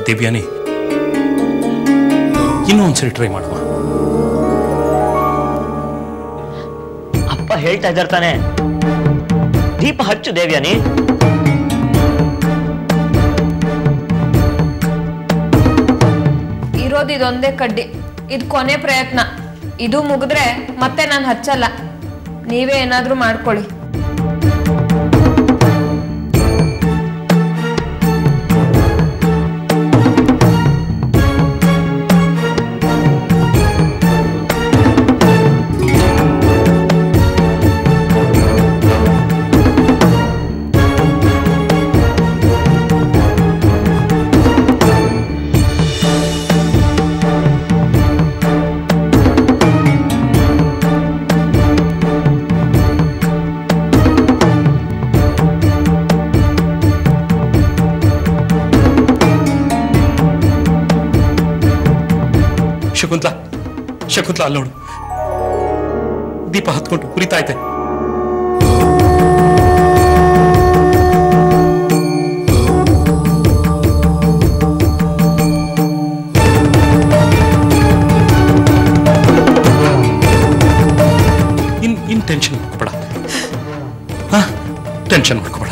ದೇವ್ಯಾನಿ ಇನ್ನೂ ಒಂದ್ಸರಿ ಟ್ರೈ ಮಾಡುವ ಅಪ್ಪ ಹೇಳ್ತಾ ಇದ್ದಾರೆ ತಾನೆ ದೀಪ ಹಚ್ಚು ದೇವ್ಯಾನಿ ಇರೋದು ಇದೊಂದೇ ಕಡ್ಡಿ ಇದು ಕೊನೆ ಪ್ರಯತ್ನ ಇದು ಮುಗಿದ್ರೆ ಮತ್ತೆ ನಾನು ಹಚ್ಚಲ್ಲ ನೀವೇ ಏನಾದ್ರೂ ಮಾಡ್ಕೊಳ್ಳಿ ಶಕುಂತ್ಲಾ ಶಕುಂತ್ಲಾ ಅಲ್ಲಿ ನೋಡು ದೀಪ ಹತ್ಕೊಂಡು ಉರಿತಾ ಐತೆ ಇನ್ ಇನ್ ಟೆನ್ಷನ್ ಮಾಡ್ಕೋಬೇಡ ಹಾ ಟೆನ್ಷನ್ ಮಾಡ್ಕೋಬೇಡ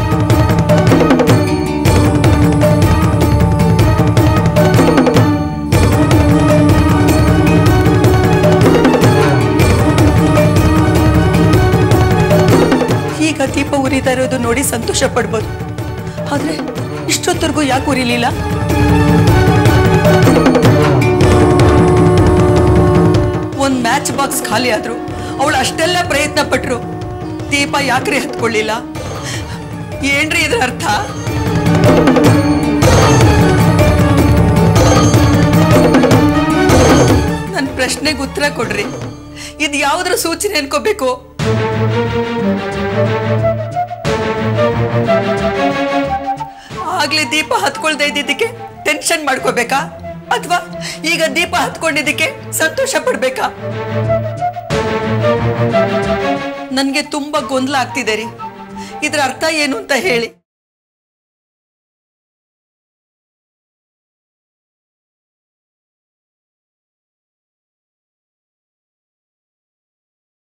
ಈಗ ದೀಪ ಉರಿತಾ ಇರೋದು ನೋಡಿ ಸಂತೋಷ ಪಡ್ಬೋದು ಆದ್ರೆ ಇಷ್ಟೊತ್ತರೆಗೂ ಯಾಕೆ ಉರಿಲಿಲ್ಲ ಒಂದ್ ಮ್ಯಾಚ್ ಬಾಕ್ಸ್ ಖಾಲಿ ಆದ್ರು ಅವಳು ಅಷ್ಟೆಲ್ಲ ಪ್ರಯತ್ನ ಪಟ್ರು ದೀಪ ಯಾಕ್ರಿ ಹತ್ಕೊಳ್ಳಿಲ್ಲ ಏನ್ರಿ ಇದ್ರ ಅರ್ಥ ನನ್ನ ಪ್ರಶ್ನೆಗೆ ಉತ್ತರ ಕೊಡ್ರಿ ಇದು ಯಾವ್ದ್ರ ಸೂಚನೆ ಅನ್ಕೋಬೇಕು ಆಗ್ಲೇ ದೀಪ ಹತ್ಕೊಳ್ದೇ ಇದ್ದಿದ್ದಕ್ಕೆ ಟೆನ್ಷನ್ ಮಾಡ್ಕೋಬೇಕಾ ಅಥವಾ ಈಗ ದೀಪ ಹತ್ಕೊಂಡಿದ್ದಕ್ಕೆ ಸಂತೋಷ ಪಡ್ಬೇಕಾ ನನ್ಗೆ ತುಂಬಾ ಗೊಂದಲ ಆಗ್ತಿದೆ ರೀ ಇದ್ರ ಅರ್ಥ ಏನು ಅಂತ ಹೇಳಿ